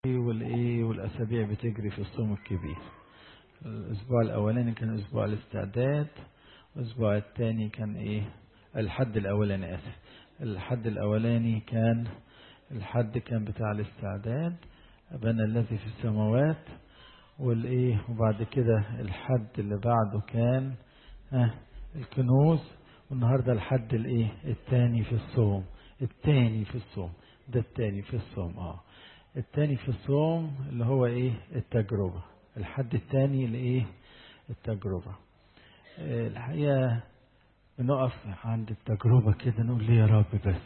والايه والاسابيع بتجري في الصوم الكبير الاسبوع الاولاني كان اسبوع الاستعداد الاسبوع الثاني كان ايه الحد الاولاني اسف الحد الاولاني كان الحد كان بتاع الاستعداد ابانا الذي في السماوات والايه وبعد كده الحد اللي بعده كان ها الكنوز والنهارده الحد الايه الثاني في الصوم الثاني في الصوم ده الثاني في الصوم اه الثاني في الصوم اللي هو ايه التجربه الحد الثاني لايه التجربه آه الحقيقه بنقف عند التجربه كده نقول ليه يا رب بس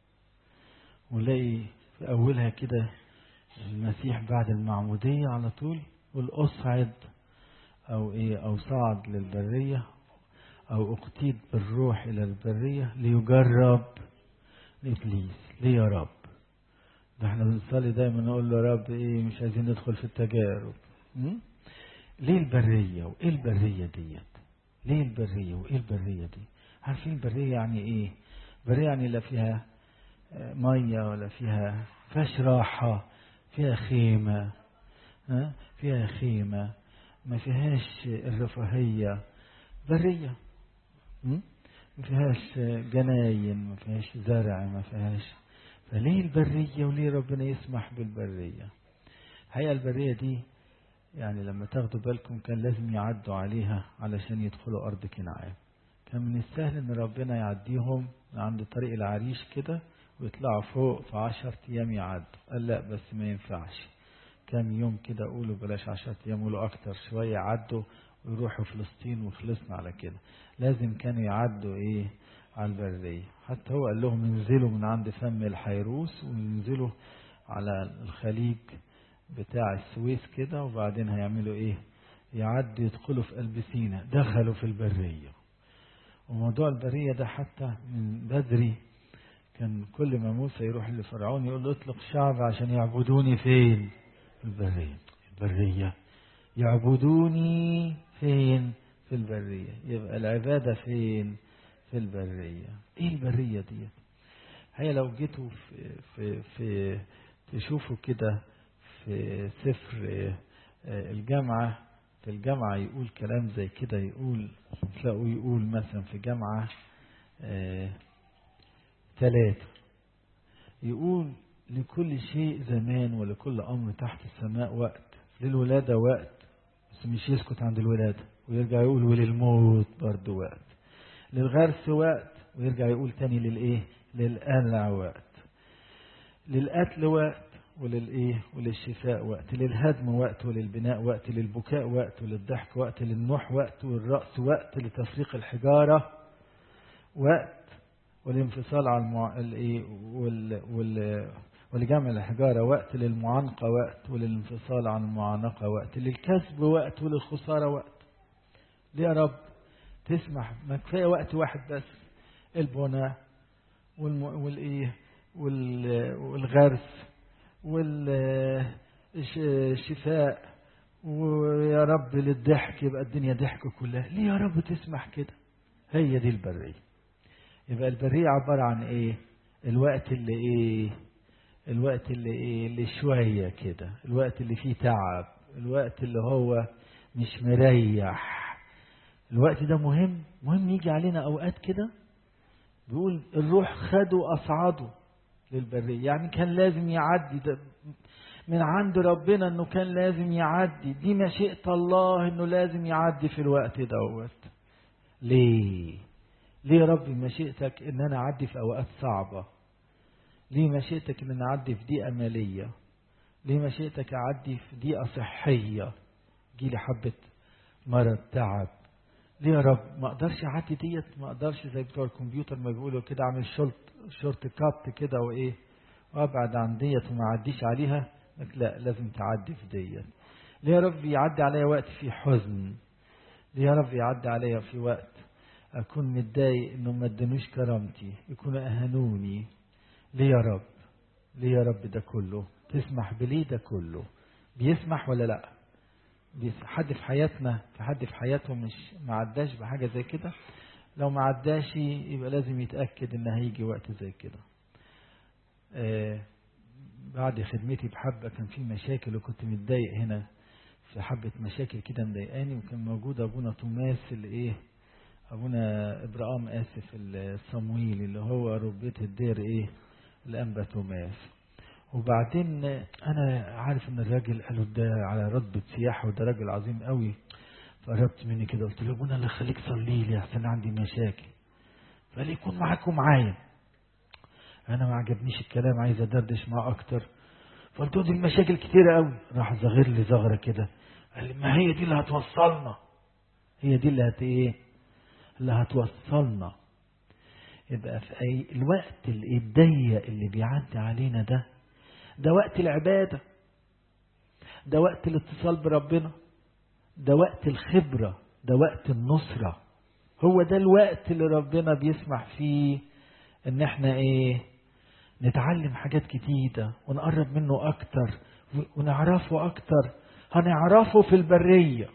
ونلاقي في اولها كده المسيح بعد المعموديه على طول والاصعد او ايه او صعد للبريه او اقتيد بالروح الى البريه ليجرب ابليس ليه يا رب ده احنا بنصلي دايما نقول له يا رب ايه مش عايزين ندخل في التجارب م? ليه البريه وايه البريه ديت ليه البريه وايه البريه دي عارفين البريه يعني ايه البريه يعني لا فيها ميه ولا فيها فيهاش راحه فيها خيمه ها فيها خيمه ما فيهاش الرفاهيه بريه م? ما فيهاش جناين ما فيهاش زرع ما فيهاش فليه البرية وليه ربنا يسمح بالبرية الحقيقة البرية دي يعني لما تاخدوا بالكم كان لازم يعدوا عليها علشان يدخلوا أرض كنعان كان من السهل ان ربنا يعديهم عند طريق العريش كده ويطلعوا فوق في عشر ايام يعدوا قال لا بس ما ينفعش كام يوم كده قولوا بلاش عشر ايام قولوا اكتر شوية عدوا ويروحوا فلسطين وخلصنا على كده لازم كانوا يعدوا ايه على البرية حتى هو قال لهم انزلوا من عند فم الحيروس وينزلوا على الخليج بتاع السويس كده وبعدين هيعملوا ايه يعدوا يدخلوا في قلب سينا دخلوا في البرية وموضوع البرية ده حتى من بدري كان كل ما موسى يروح لفرعون يقول له اطلق شعب عشان يعبدوني فين في البرية البرية يعبدوني فين في البرية يبقى العبادة فين في البرية ايه البرية دي هي لو جيتوا في, في, في تشوفوا كده في سفر الجامعة في الجامعة يقول كلام زي كده يقول تلاقوا يقول مثلا في جامعة ثلاثة يقول لكل شيء زمان ولكل أمر تحت السماء وقت للولادة وقت بس مش يسكت عند الولادة ويرجع يقول وللموت برضه وقت للغرس وقت ويرجع يقول تاني للايه للقلع وقت للقتل وقت وللايه وللشفاء وقت للهدم وقت وللبناء وقت للبكاء وقت وللضحك وقت للنوح وقت والرأس وقت لتفريق الحجارة وقت والانفصال على المع... الايه وال... وال... ولجمع الحجارة وقت للمعانقة وقت وللانفصال عن المعانقة وقت للكسب وقت وللخسارة وقت ليه يا رب تسمح ما كفايه وقت واحد بس البناء والم... والايه وال... والغرس والشفاء ويا رب للضحك يبقى الدنيا ضحك كلها ليه يا رب تسمح كده هي دي البريه يبقى البريه عباره عن ايه الوقت اللي ايه الوقت اللي ايه اللي شويه كده الوقت اللي فيه تعب الوقت اللي هو مش مريح الوقت ده مهم مهم يجي علينا اوقات كده بيقول الروح خده اصعده للبريه يعني كان لازم يعدي ده من عند ربنا انه كان لازم يعدي دي مشيئة الله انه لازم يعدي في الوقت دوت ليه ليه يا ربي مشيئتك ان انا اعدي في اوقات صعبة ليه مشيئتك ان انا اعدي في ضيقة مالية ليه مشيئتك اعدي في ضيقة صحية جيلي حبة مرض تعب ليه يا رب ما اقدرش اعدي ديت ما اقدرش زي بتوع الكمبيوتر ما بيقولوا كده اعمل شورت شورت كات كده وايه وابعد عن ديت وما اعديش عليها لا لازم تعدي في ديت ليه يا رب يعدي عليا وقت فيه حزن ليه يا رب يعدي عليا في وقت اكون متضايق انهم ما ادانوش كرامتي يكونوا اهانوني ليه يا رب ليه يا رب ده كله تسمح بليه ده كله بيسمح ولا لا حد في حياتنا في حد في حياته مش ما عداش بحاجه زي كده لو ما عداش يبقى لازم يتاكد ان هيجي وقت زي كده بعد خدمتي بحبة كان في مشاكل وكنت متضايق هنا في حبة مشاكل كده مضايقاني وكان موجود أبونا توماس اللي إيه أبونا إبراهام آسف الصمويل اللي هو ربيت الدير إيه الأنبا توماس وبعدين أنا عارف إن الراجل قالوا ده على رتبة سياحة وده راجل عظيم قوي فقربت مني كده قلت له أبونا اللي خليك صلي لي عشان عندي مشاكل فقال لي يكون معاكم معايا أنا ما عجبنيش الكلام عايز أدردش معاه أكتر فقلت له دي المشاكل كتيرة قوي راح زغر لي زغرة كده قال لي ما هي دي اللي هتوصلنا هي دي اللي هت ايه اللي هتوصلنا يبقى في أي الوقت الضيق اللي بيعدي علينا ده ده وقت العبادة ده وقت الاتصال بربنا ده وقت الخبرة ده وقت النصرة هو ده الوقت اللي ربنا بيسمح فيه ان احنا ايه نتعلم حاجات جديدة ونقرب منه اكتر ونعرفه اكتر هنعرفه في البرية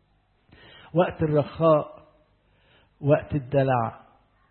وقت الرخاء وقت الدلع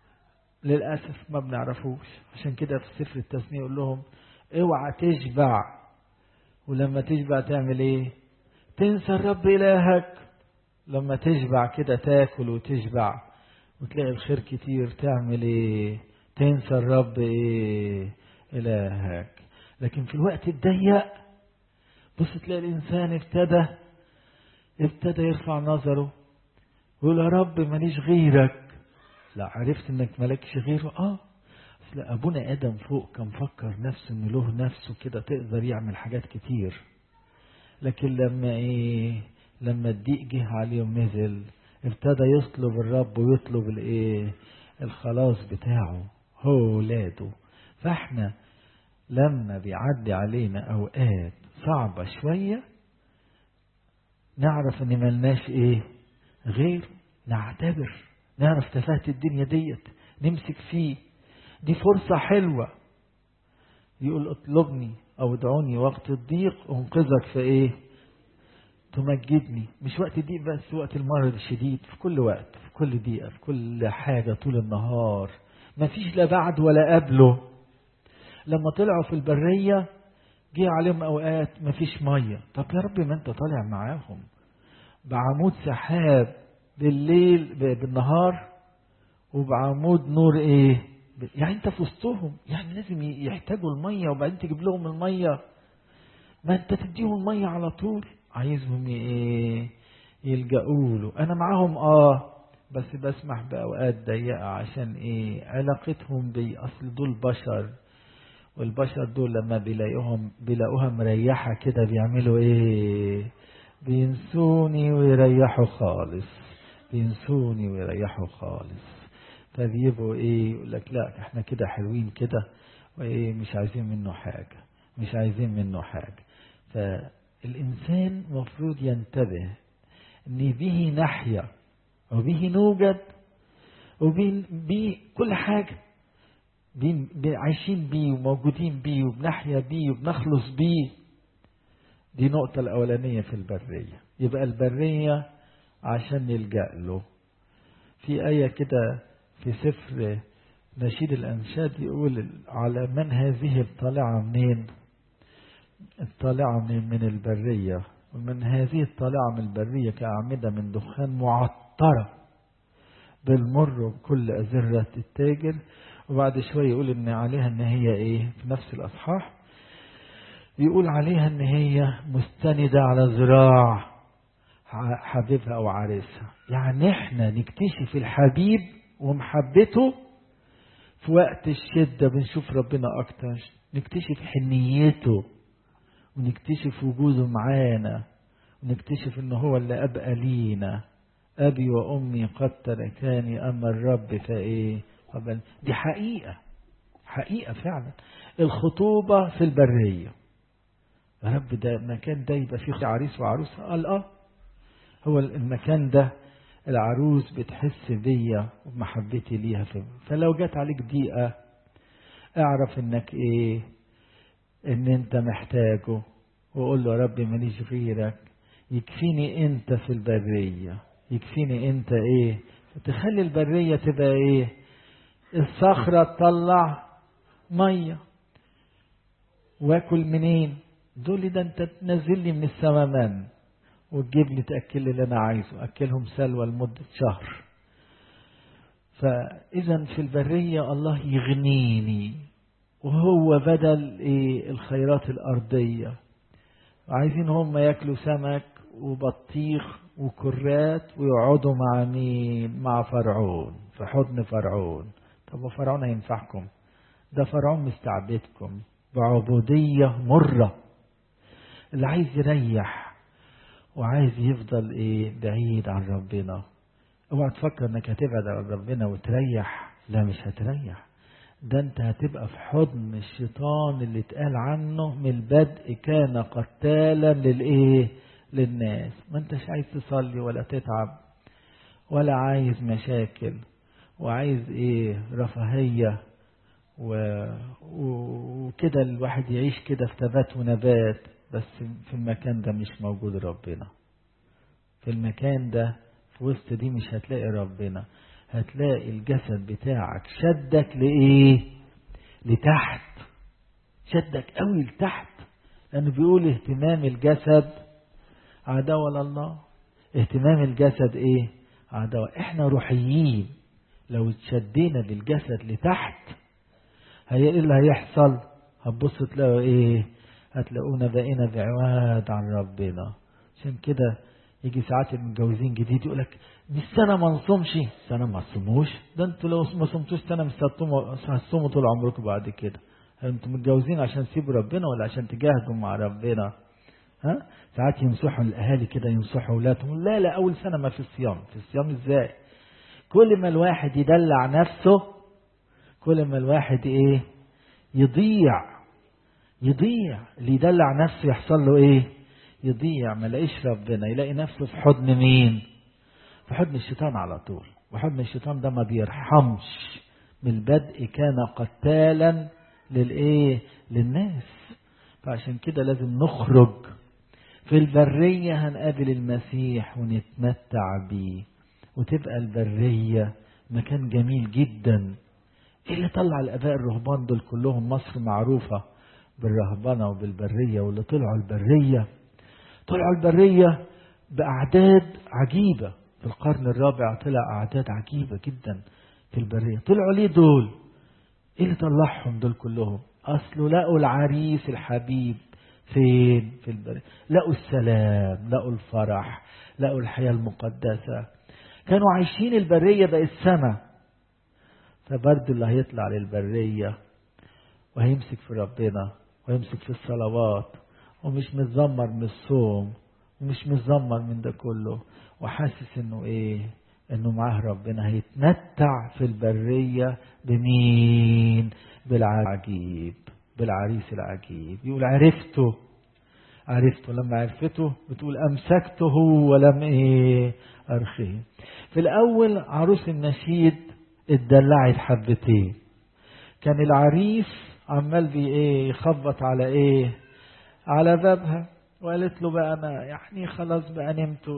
للأسف ما بنعرفوش عشان كده في سفر التثنية يقول لهم اوعى تشبع ولما تشبع تعمل ايه تنسى الرب إلهك لما تشبع كده تاكل وتشبع وتلاقي الخير كتير تعمل ايه تنسى الرب ايه إلهك لكن في الوقت الضيق بص تلاقي الإنسان ابتدى ابتدى يرفع نظره ويقول يا رب ماليش غيرك لا عرفت انك مالكش غيره اه اصل ابونا ادم فوق كان فكر نفسه ان له نفسه كده تقدر يعمل حاجات كتير لكن لما ايه لما الضيق جه عليه ونزل ابتدى يطلب الرب ويطلب الايه الخلاص بتاعه هو ولاده فاحنا لما بيعدي علينا اوقات صعبة شوية نعرف ان ملناش ايه غير نعتبر نعرف تفاهة الدنيا ديت نمسك فيه دي فرصة حلوة يقول اطلبني او ادعوني وقت الضيق انقذك في ايه تمجدني مش وقت الضيق بس وقت المرض الشديد في كل وقت في كل دقيقة في كل حاجة طول النهار ما فيش لا بعد ولا قبله لما طلعوا في البرية جه عليهم اوقات ما فيش مية طب يا رب ما انت طالع معاهم بعمود سحاب بالليل بالنهار وبعمود نور ايه يعني انت في وسطهم يعني لازم يحتاجوا المية وبعدين تجيب لهم المية ما انت تديهم المية على طول عايزهم ايه يلجأوا له انا معاهم اه بس بسمح بأوقات ضيقة عشان ايه علاقتهم بي اصل دول بشر والبشر دول لما بيلاقوهم بيلاقوها مريحة كده بيعملوا ايه بينسوني ويريحوا خالص بينسوني ويريحوا خالص فبيبقوا ايه يقول لك لا احنا كده حلوين كده وايه مش عايزين منه حاجة مش عايزين منه حاجة فالإنسان مفروض ينتبه ان به نحيا وبه نوجد وبه كل حاجة عايشين بيه وموجودين بيه وبنحيا بيه وبنخلص بيه دي نقطة الأولانية في البرية يبقى البرية عشان نلجأ له في آية كده في سفر نشيد الأنشاد يقول على من هذه الطالعة منين الطالعة منين من البرية ومن هذه الطالعة من البرية كأعمدة من دخان معطرة بالمر وكل أزرة التاجر وبعد شوية يقول إن عليها إن هي إيه في نفس الأصحاح بيقول عليها إن هي مستندة على ذراع حبيبها أو عريسها يعني إحنا نكتشف الحبيب ومحبته في وقت الشدة بنشوف ربنا أكتر نكتشف حنيته ونكتشف وجوده معانا ونكتشف إن هو اللي أبقى لينا أبي وأمي قد تركاني أما الرب فإيه قبل دي حقيقة حقيقة فعلا الخطوبة في البرية يا رب ده المكان ده يبقى فيه عريس وعروسة قال اه هو المكان ده العروس بتحس بيا وبمحبتي ليها في فلو جت عليك ضيقة اعرف انك ايه ان انت محتاجه وقول له يا رب ماليش غيرك يكفيني انت في البرية يكفيني انت ايه تخلي البرية تبقى ايه الصخرة تطلع مية واكل منين دول لي ده انت تنزل لي من السماء من وتجيب لي تاكل لي اللي انا عايزه اكلهم سلوى لمده شهر فاذا في البريه الله يغنيني وهو بدل ايه الخيرات الارضيه عايزين هم ياكلوا سمك وبطيخ وكرات ويقعدوا مع مين مع فرعون في حضن فرعون طب وفرعون هينفعكم ده فرعون مستعبدكم بعبودية مرة اللي عايز يريح وعايز يفضل ايه بعيد عن ربنا اوعى تفكر انك هتبعد عن ربنا وتريح لا مش هتريح ده انت هتبقى في حضن الشيطان اللي اتقال عنه من البدء كان قتالا للايه للناس ما انتش عايز تصلي ولا تتعب ولا عايز مشاكل وعايز ايه رفاهية و... وكده الواحد يعيش كده في تبات ونبات بس في المكان ده مش موجود ربنا في المكان ده في وسط دي مش هتلاقي ربنا هتلاقي الجسد بتاعك شدك لإيه لتحت شدك قوي لتحت لأنه بيقول اهتمام الجسد عداوة لله اهتمام الجسد ايه عداوة احنا روحيين لو اتشدينا بالجسد لتحت هي ايه اللي هيحصل هتبص تلاقوا ايه هتلاقونا بقينا بعواد عن ربنا عشان كده يجي ساعات المتجوزين جديد يقول لك دي السنه ما نصومش سنه ما تصوموش ده انتوا لو ما صمتوش سنه مش هتصوموا طول عمركم بعد كده انتوا متجوزين عشان تسيبوا ربنا ولا عشان تجاهدوا مع ربنا ها ساعات ينصحوا الاهالي كده ينصحوا اولادهم لا لا اول سنه ما في الصيام في الصيام ازاي كل ما الواحد يدلع نفسه كل ما الواحد ايه يضيع يضيع اللي يدلع نفسه يحصل له ايه يضيع ما لاقيش ربنا يلاقي نفسه في حضن مين في حضن الشيطان على طول وحضن الشيطان ده ما بيرحمش من البدء كان قتالا للايه للناس فعشان كده لازم نخرج في البرية هنقابل المسيح ونتمتع بيه وتبقى البرية مكان جميل جدا ايه اللي طلع الاباء الرهبان دول كلهم مصر معروفة بالرهبنة وبالبرية واللي طلعوا البرية طلعوا البرية بأعداد عجيبة في القرن الرابع طلع أعداد عجيبة جدا في البرية طلعوا ليه دول ايه اللي طلعهم دول كلهم اصله لقوا العريس الحبيب فين في البرية لقوا السلام لقوا الفرح لقوا الحياة المقدسة كانوا عايشين البرية بقت السماء فبرضه اللي هيطلع للبرية وهيمسك في ربنا ويمسك في الصلوات ومش متذمر من الصوم ومش متذمر من ده كله وحاسس انه ايه انه معاه ربنا هيتمتع في البرية بمين بالعجيب بالعريس العجيب يقول عرفته عرفته لما عرفته بتقول امسكته ولم ايه ارخيه في الاول عروس النشيد اتدلعت حبتين كان العريس عمال بي ايه يخبط على ايه على بابها وقالت له بقى انا يعني خلاص بقى نمت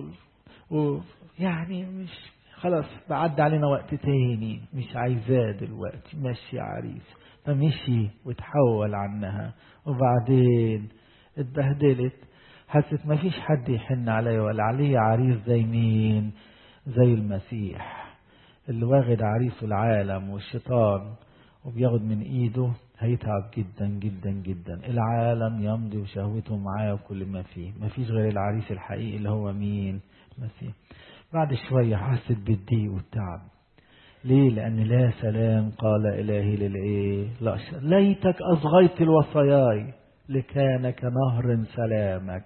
ويعني مش خلاص بعد علينا وقت تاني مش عايزاه دلوقتي مشي يا عريس فمشي وتحول عنها وبعدين اتبهدلت حست ما فيش حد يحن عليا ولا عليه عريس زي مين زي المسيح اللي واخد عريسه العالم والشيطان وبياخد من ايده هيتعب جدا جدا جدا العالم يمضي وشهوته معاه وكل ما فيه ما فيش غير العريس الحقيقي اللي هو مين المسيح بعد شوية حست بالضيق والتعب ليه لأن لا سلام قال إلهي للإيه لا ليتك أصغيت الوصاياي لكان كنهر سلامك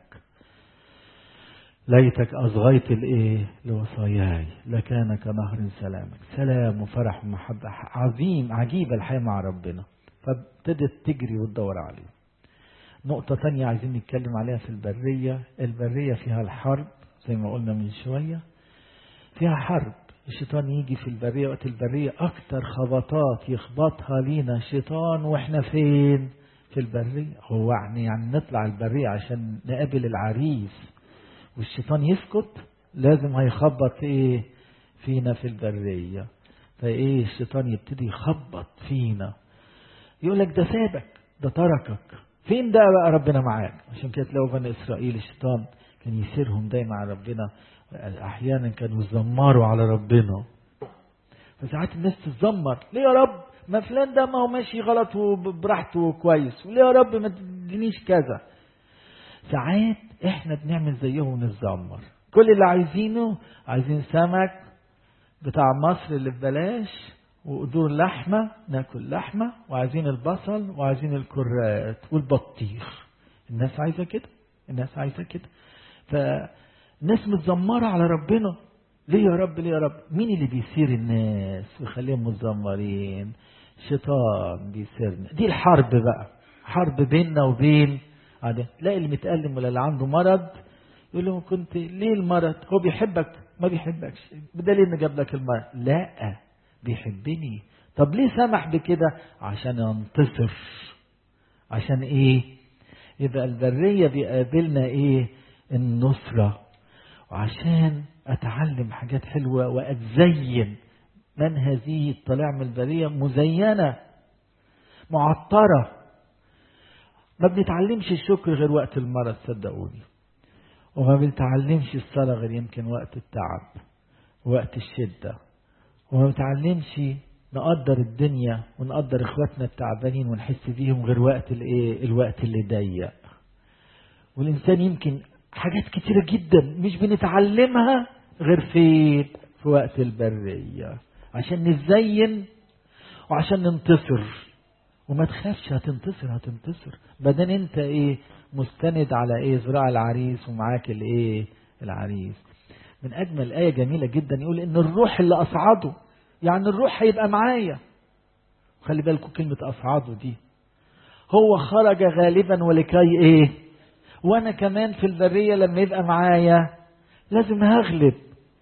ليتك أصغيت الإيه لوصاياي لكان كنهر سلامك سلام وفرح ومحبة عظيم عجيبة الحياة مع ربنا فابتدت تجري وتدور عليه نقطة تانية عايزين نتكلم عليها في البرية البرية فيها الحرب زي ما قلنا من شوية فيها حرب الشيطان يجي في البرية وقت البرية أكتر خبطات يخبطها لينا الشيطان وإحنا فين في البرية هو يعني, يعني نطلع البرية عشان نقابل العريس والشيطان يسكت لازم هيخبط ايه فينا في البرية فايه الشيطان يبتدي يخبط فينا يقول لك ده سابك ده تركك فين ده بقى ربنا معاك عشان كده تلاقوا بني اسرائيل الشيطان كان يسيرهم دايما على ربنا احيانا كانوا يزمروا على ربنا فساعات الناس تتذمر ليه يا رب ما فلان ده ما هو ماشي غلط وبراحته كويس وليه يا رب ما تدينيش كذا ساعات احنا بنعمل زيهم ونتذمر كل اللي عايزينه عايزين سمك بتاع مصر اللي ببلاش وقدور لحمة ناكل لحمة وعايزين البصل وعايزين الكرات والبطيخ الناس عايزة كده الناس عايزة كده فالناس متذمرة على ربنا ليه يا رب ليه يا رب مين اللي بيثير الناس ويخليهم متذمرين شيطان بيثيرنا دي الحرب بقى حرب بيننا وبين عادة. تلاقي اللي متألم ولا اللي عنده مرض يقول له كنت ليه المرض هو بيحبك ما بيحبكش بدليل ان جاب لك المرض لا بيحبني طب ليه سمح بكده عشان انتصر عشان ايه يبقى البرية بيقابلنا ايه النصرة وعشان اتعلم حاجات حلوة واتزين من هذه الطلع من البرية مزينة معطرة ما بنتعلمش الشكر غير وقت المرض صدقوني وما بنتعلمش الصلاة غير يمكن وقت التعب وقت الشدة وما بنتعلمش نقدر الدنيا ونقدر اخواتنا التعبانين ونحس بيهم غير وقت الايه الوقت اللي ضيق والانسان يمكن حاجات كتيرة جدا مش بنتعلمها غير فين في وقت البرية عشان نزين وعشان ننتصر وما تخافش هتنتصر هتنتصر بدل انت ايه مستند على ايه ذراع العريس ومعاك الايه العريس من اجمل ايه جميله جدا يقول ان الروح اللي اصعده يعني الروح هيبقى معايا خلي بالكم كلمه اصعده دي هو خرج غالبا ولكي ايه وانا كمان في البريه لما يبقى معايا لازم هغلب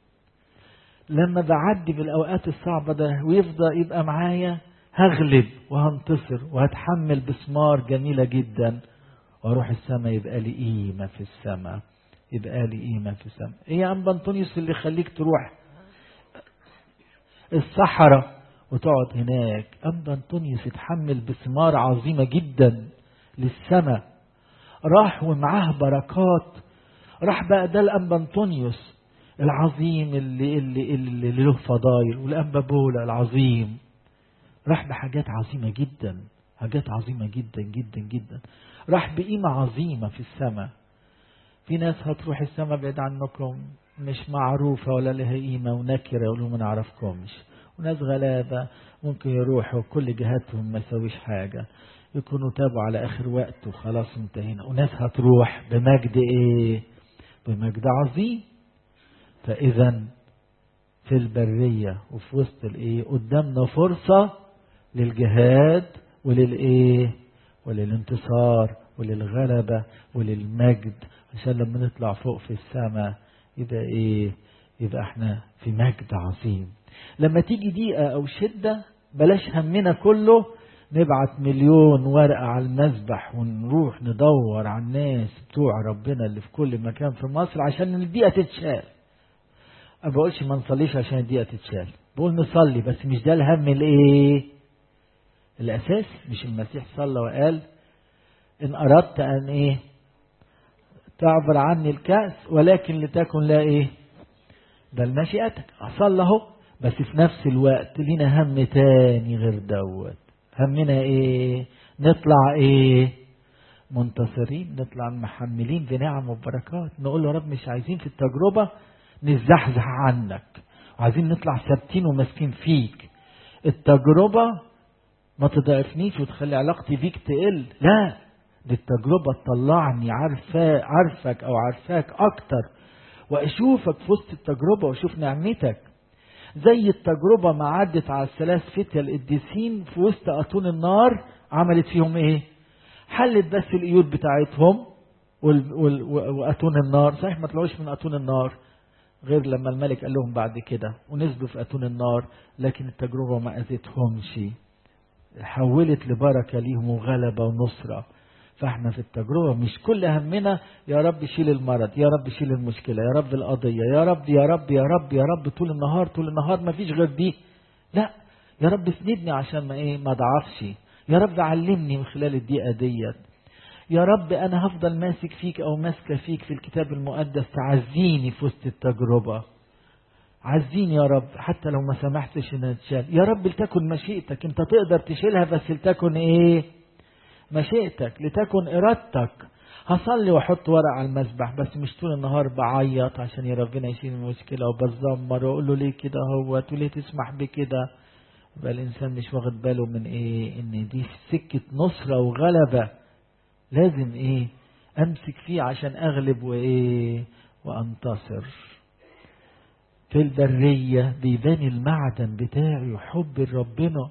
لما بعدي بالاوقات الصعبه ده ويفضل يبقى معايا هغلب وهنتصر وهتحمل بسمار جميله جدا واروح السماء يبقى لي قيمه في السماء يبقى لي قيمه في السماء ايه يا ام بنطونيوس اللي يخليك تروح الصحراء وتقعد هناك ام بنطونيوس اتحمل بثمار عظيمه جدا للسماء راح ومعاه بركات راح بقى ده الام بنطونيوس العظيم اللي اللي اللي له فضايل والانبا بولا العظيم راح بحاجات عظيمه جدا حاجات عظيمه جدا جدا جدا راح بقيمه عظيمه في السماء في ناس هتروح السماء بعيد عنكم مش معروفة ولا لها قيمة ونكرة يقولوا ما نعرفكمش وناس غلابة ممكن يروحوا كل جهاتهم ما يسويش حاجة يكونوا تابوا على آخر وقت وخلاص انتهينا وناس هتروح بمجد ايه بمجد عظيم فإذا في البرية وفي وسط الايه قدامنا فرصة للجهاد وللايه وللانتصار وللغلبة وللمجد عشان لما نطلع فوق في السماء يبقى ايه يبقى احنا في مجد عظيم لما تيجي ضيقة او شدة بلاش همنا كله نبعت مليون ورقة على المذبح ونروح ندور على الناس بتوع ربنا اللي في كل مكان في مصر عشان الضيقة تتشال ما بقولش ما نصليش عشان الضيقة تتشال بقول نصلي بس مش ده الهم الايه الاساس مش المسيح صلى وقال ان اردت ان ايه تعبر عني الكأس ولكن لتكن لا ايه بل مشيئتك أصلى اهو بس في نفس الوقت لينا هم تاني غير دوت همنا ايه نطلع ايه منتصرين نطلع محملين بنعم وبركات نقول له يا رب مش عايزين في التجربة نزحزح عنك وعايزين نطلع ثابتين وماسكين فيك التجربة ما تضعفنيش وتخلي علاقتي بيك تقل لا دي التجربة تطلعني عارفة عارفك أو عارفاك أكتر وأشوفك في وسط التجربة وأشوف نعمتك زي التجربة ما عدت على الثلاث فتية القديسين في وسط أتون النار عملت فيهم إيه؟ حلت بس القيود بتاعتهم وأتون النار صحيح ما طلعوش من أتون النار غير لما الملك قال لهم بعد كده ونزلوا في أتون النار لكن التجربة ما أذتهمش حولت لبركة ليهم وغلبة ونصرة فاحنا في التجربة مش كل همنا يا رب شيل المرض يا رب شيل المشكلة يا رب القضية يا رب يا رب يا رب يا رب طول النهار طول النهار ما فيش غير دي لا يا رب اسندني عشان ما ايه ما ضعفش يا رب علمني من خلال الدقيقة ديت يا رب أنا هفضل ماسك فيك أو ماسكة فيك في الكتاب المقدس تعزيني في وسط التجربة عزيني يا رب حتى لو ما سمحتش انها تشال يا رب لتكن مشيئتك انت تقدر تشيلها بس لتكن ايه مشيئتك لتكن ارادتك هصلي واحط ورق على المسبح بس مش طول النهار بعيط عشان يا ربنا يشيل المشكله وبتذمر واقول له ليه كده هوت وليه تسمح بكده يبقى الانسان مش واخد باله من ايه ان دي سكه نصره وغلبه لازم ايه امسك فيه عشان اغلب وايه وانتصر في البرية بيبان المعدن بتاعي وحب ربنا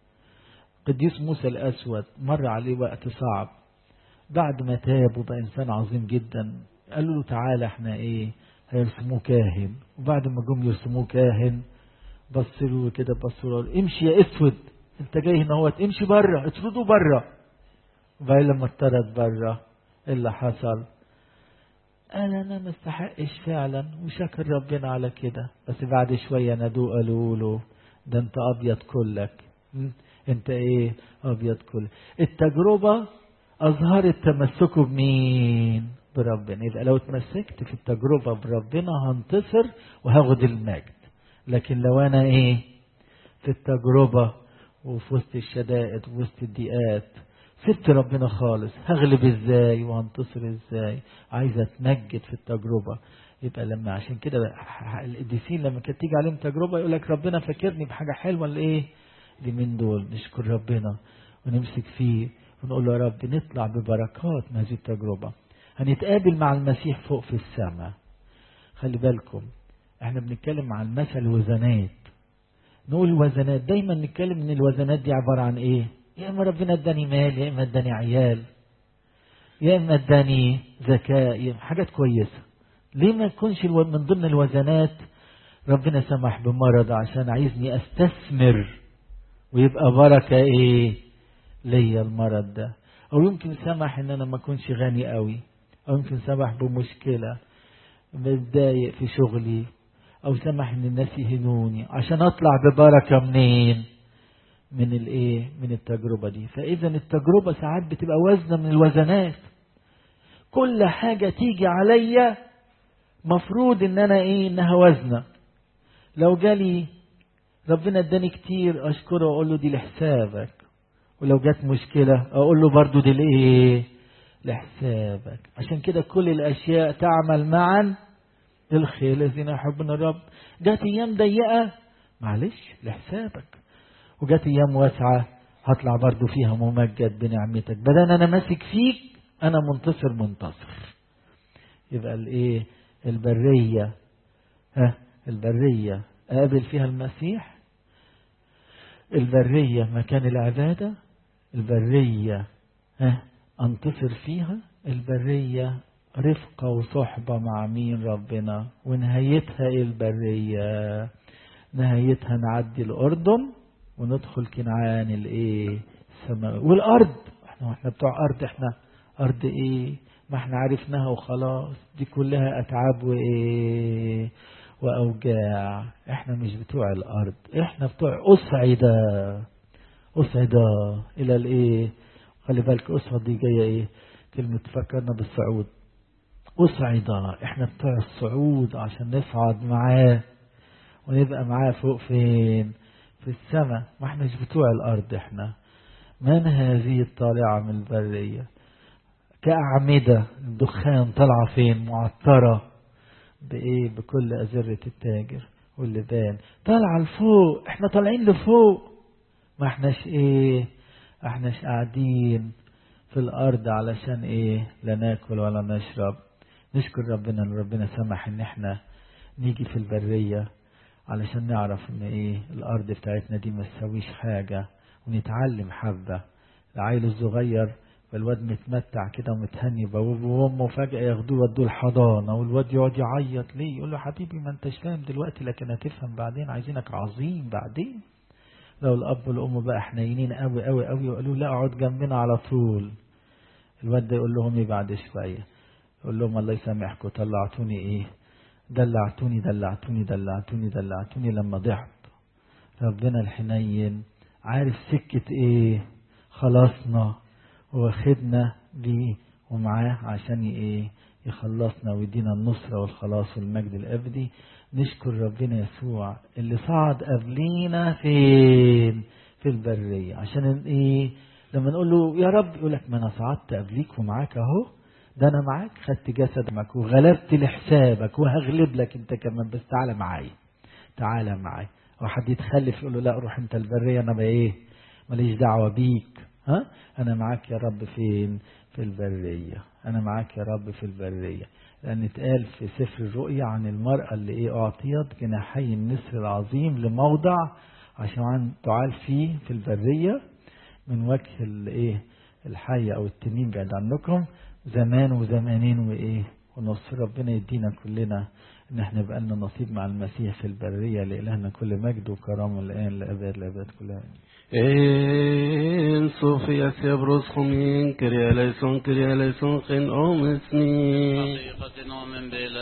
قديس موسى الأسود مر عليه وقت صعب بعد ما تاب وبقى إنسان عظيم جدا قالوا له تعالى احنا ايه هيرسموه كاهن وبعد ما جم يرسموه كاهن بصوا له كده بصوا له امشي يا اسود انت جاي هنا اهوت امشي بره اطرده بره وبعدين لما اطرد بره ايه اللي حصل قال انا ما استحقش فعلا وشكر ربنا على كده بس بعد شويه نادوه قالوا له ده انت ابيض كلك انت ايه ابيض كلك التجربه اظهرت تمسكه بمين بربنا يبقى لو اتمسكت في التجربه بربنا هنتصر وهاخد المجد لكن لو انا ايه في التجربه وفي وسط الشدائد وفي الضيقات سبت ربنا خالص هغلب ازاي وهنتصر ازاي عايز اتمجد في التجربة يبقى لما عشان كده القديسين لما كانت تيجي عليهم تجربة يقول لك ربنا فاكرني بحاجة حلوة ولا ايه دي من دول نشكر ربنا ونمسك فيه ونقول له يا رب نطلع ببركات من هذه التجربة هنتقابل مع المسيح فوق في السماء خلي بالكم احنا بنتكلم عن مثل وزنات نقول وزنات دايما نتكلم ان الوزنات دي عبارة عن ايه يا اما ربنا اداني مال يا اما اداني عيال يا اما اداني ذكاء حاجات كويسه ليه ما يكونش من ضمن الوزنات ربنا سمح بمرض عشان عايزني استثمر ويبقى بركه ايه ليا المرض ده او يمكن سمح ان انا ما اكونش غني قوي او يمكن سمح بمشكله متضايق في شغلي او سمح ان الناس يهنوني عشان اطلع ببركه منين من الايه من التجربه دي فاذا التجربه ساعات بتبقى وزنه من الوزنات كل حاجه تيجي عليا مفروض ان انا ايه انها وزنه لو جالي ربنا اداني كتير اشكره واقول له دي لحسابك ولو جت مشكله اقول له برضو دي لايه لحسابك عشان كده كل الاشياء تعمل معا للخير الذين يحبون الرب جت ايام ضيقه معلش لحسابك وجات ايام واسعه هطلع برضو فيها ممجد بنعمتك بدل انا ماسك فيك انا منتصر منتصر يبقى الايه البريه ها البريه اقابل فيها المسيح البريه مكان العباده البريه ها انتصر فيها البريه رفقه وصحبه مع مين ربنا ونهايتها ايه البريه نهايتها نعدي الاردن وندخل كنعان الايه السماء والارض احنا احنا بتوع ارض احنا ارض ايه ما احنا عرفناها وخلاص دي كلها اتعاب وايه واوجاع احنا مش بتوع الارض احنا بتوع اصعد اصعد الى الايه خلي بالك اصعد دي جايه ايه كلمه تفكرنا بالصعود اصعد احنا بتوع الصعود عشان نصعد معاه ونبقى معاه فوق فين في السماء ما احناش بتوع الارض احنا من هذه الطالعة من البرية كأعمدة الدخان طالعة فين معطرة بإيه بكل أزرة التاجر واللبان طالعة لفوق احنا طالعين لفوق ما احناش ايه احناش قاعدين في الأرض علشان ايه لا ناكل ولا نشرب نشكر ربنا ان ربنا سمح ان احنا نيجي في البريه علشان نعرف ان ايه الارض بتاعتنا دي ما تسويش حاجه ونتعلم حبه العيل الصغير فالواد متمتع كده ومتهني بابوه وامه فجاه ياخدوه يودوه الحضانه والواد يقعد يعيط ليه يقول له حبيبي ما انتش فاهم دلوقتي لكن هتفهم بعدين عايزينك عظيم بعدين لو الاب والام بقى حنينين قوي قوي قوي وقالوا لا اقعد جنبنا على طول الواد ده يقول لهم ايه بعد شويه يقول لهم الله يسامحكم طلعتوني ايه دلعتوني دلعتوني دلعتوني دلعتوني لما ضعت ربنا الحنين عارف سكة ايه خلاصنا واخدنا بيه ومعاه عشان ايه يخلصنا ويدينا النصرة والخلاص والمجد الأبدي نشكر ربنا يسوع اللي صعد قبلينا فين في البرية عشان ايه لما نقول له يا رب يقول لك ما انا صعدت قبليك ومعاك اهو ده انا معاك خدت جسد معاك وغلبت لحسابك وهغلب لك انت كمان بس تعالى معايا تعالى معايا واحد يتخلف يقول له لا روح انت البرية انا بقى ايه ماليش دعوة بيك ها انا معاك يا رب فين في البرية انا معاك يا رب في البرية لان اتقال في سفر الرؤيا عن المرأة اللي ايه اعطيت جناحي النسر العظيم لموضع عشان تعال فيه في البرية من وجه الايه الحية او التنين بعد عنكم زمان وزمانين وايه ونص ربنا يدينا كلنا ان احنا يبقى لنا نصيب مع المسيح في البرية لإلهنا كل مجد وكرامة الآن لأبد الأبد كلها En Sofia Sebros Homin, Kyrie eleison, Kyrie eleison, Gen Om Esmi. حقيقة نؤمن بإله